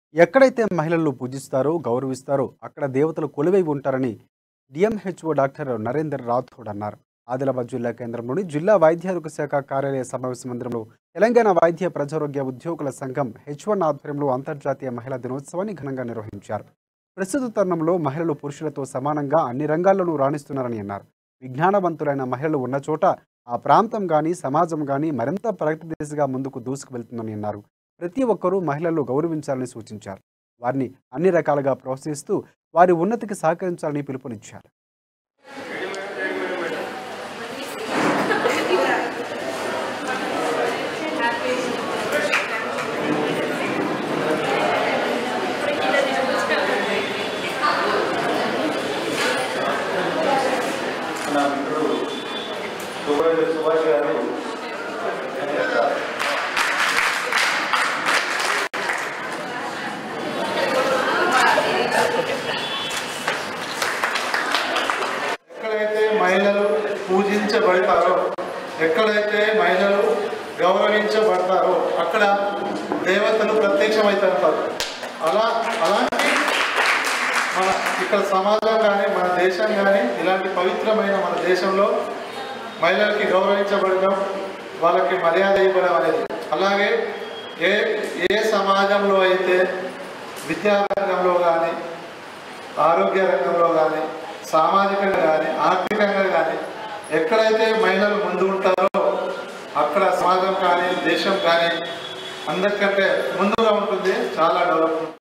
ఎక్కడైతే మహిళలు పూజిస్తారో గౌరవిస్తారో అక్కడ దేవతలు కొలువై ఉంటారని డిఎంహెచ్ఓ డాక్టర్ నరేందర్ రాథోడ్ అన్నారు ఆదిలాబాద్ జిల్లా కేంద్రంలోని జిల్లా వైద్యారోగ్య శాఖ కార్యాలయ సమావేశ మందిరంలో తెలంగాణ వైద్య ప్రజారోగ్య ఉద్యోగుల సంఘం హెచ్ వన్ ఆధ్వర్యంలో అంతర్జాతీయ మహిళా దినోత్సవాన్ని ఘనంగా నిర్వహించారు ప్రస్తుత తరుణంలో మహిళలు పురుషులతో సమానంగా అన్ని రంగాల్లోనూ రాణిస్తున్నారని అన్నారు విజ్ఞానవంతులైన మహిళలు ఉన్న చోట ఆ ప్రాంతం కానీ సమాజం కానీ మరింత ప్రగతి దిశగా ముందుకు దూసుకువెళ్తుందని అన్నారు ప్రతి ఒక్కరూ మహిళలు గౌరవించాలని సూచించారు వారిని అన్ని రకాలుగా ప్రోత్సహిస్తూ వారి ఉన్నతికి సహకరించాలని పిలుపునిచ్చారు నా మిత్రుడు సుబ్రహ్మణ్య సుభాష్ గారు ఎక్కడైతే మహిళలు పూజించబడతారో ఎక్కడైతే మహిళలు గౌరవించబడతారో అక్కడ దేవతలు ప్రత్యక్షమవుతారు అలా అలాంటి మన ఇక్కడ సమాజం కానీ మన దేశం కానీ ఇలాంటి పవిత్రమైన మన దేశంలో మహిళలకి గౌరవించబడడం వాళ్ళకి మర్యాద ఇవ్వడం అనేది అలాగే ఏ ఏ సమాజంలో అయితే విద్యా రంగంలో కానీ ఆరోగ్య రంగంలో కానీ సామాజికంగా కానీ ఆర్థికంగా కానీ ఎక్కడైతే మహిళలు ముందు ఉంటారో అక్కడ సమాజం కానీ దేశం కానీ అందరికంటే ముందుగా ఉంటుంది చాలా డెవలప్